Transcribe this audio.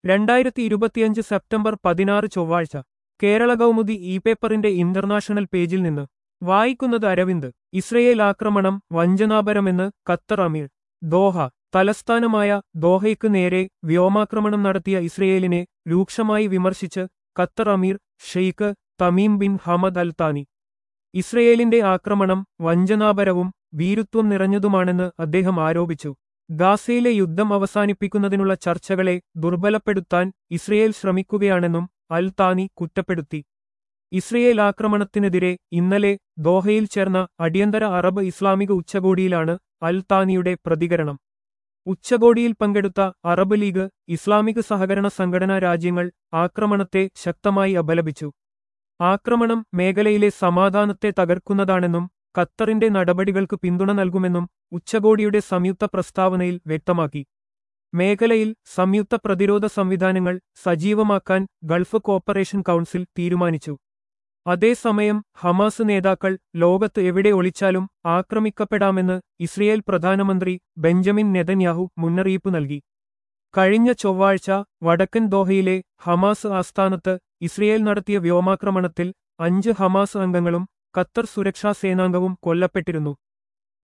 രണ്ടായിരത്തി ഇരുപത്തിയഞ്ച് സെപ്റ്റംബർ പതിനാറ് ചൊവ്വാഴ്ച കേരള കൗമുദി ഇ പേപ്പറിന്റെ ഇന്റർനാഷണൽ പേജിൽ നിന്ന് വായിക്കുന്നത് അരവിന്ദ് ഇസ്രയേൽ ആക്രമണം വഞ്ചനാപരമെന്ന് ഖത്തർ അമീർ ദോഹ തലസ്ഥാനമായ ദോഹയ്ക്ക് നേരെ വ്യോമാക്രമണം നടത്തിയ ഇസ്രയേലിനെ രൂക്ഷമായി വിമർശിച്ച് Qatar Amir Sheikh Tamim bin Hamad Al Thani ഇസ്രയേലിന്റെ ആക്രമണം വഞ്ചനാപരവും വീരുത്വം നിറഞ്ഞതുമാണെന്ന് അദ്ദേഹം ആരോപിച്ചു ഗാസയിലെ യുദ്ധം അവസാനിപ്പിക്കുന്നതിനുള്ള ചർച്ചകളെ ദുർബലപ്പെടുത്താൻ ഇസ്രയേൽ ശ്രമിക്കുകയാണെന്നും അൽ താനി കുറ്റപ്പെടുത്തി ഇസ്രയേൽ ആക്രമണത്തിനെതിരെ ഇന്നലെ ദോഹയിൽ ചേർന്ന അടിയന്തര അറബ് ഇസ്ലാമിക ഉച്ചകോടിയിലാണ് അൽ താനിയുടെ പ്രതികരണം ഉച്ചകോടിയിൽ പങ്കെടുത്ത അറബ് ലീഗ് ഇസ്ലാമിക സഹകരണ സംഘടനാ രാജ്യങ്ങൾ ആക്രമണത്തെ ശക്തമായി അപലപിച്ചു ആക്രമണം മേഖലയിലെ സമാധാനത്തെ തകർക്കുന്നതാണെന്നും ഖത്തറിന്റെ നടപടികൾക്ക് പിന്തുണ നൽകുമെന്നും ഉച്ചകോടിയുടെ സംയുക്ത പ്രസ്താവനയിൽ വ്യക്തമാക്കി മേഖലയിൽ സംയുക്ത പ്രതിരോധ സംവിധാനങ്ങൾ സജീവമാക്കാൻ ഗൾഫ് കോപ്പറേഷൻ കൗൺസിൽ തീരുമാനിച്ചു അതേസമയം ഹമാസ് നേതാക്കൾ ലോകത്ത് എവിടെ ഒളിച്ചാലും ആക്രമിക്കപ്പെടാമെന്ന് ഇസ്രയേൽ പ്രധാനമന്ത്രി ബെഞ്ചമിൻ നെതന്യാഹു മുന്നറിയിപ്പ് നൽകി കഴിഞ്ഞ ചൊവ്വാഴ്ച വടക്കൻ ദോഹയിലെ ഹമാസ് ആസ്ഥാനത്ത് ഇസ്രയേൽ നടത്തിയ വ്യോമാക്രമണത്തിൽ അഞ്ച് ഹമാസ് അംഗങ്ങളും ഖത്തർ സുരക്ഷാ സേനാംഗവും കൊല്ലപ്പെട്ടിരുന്നു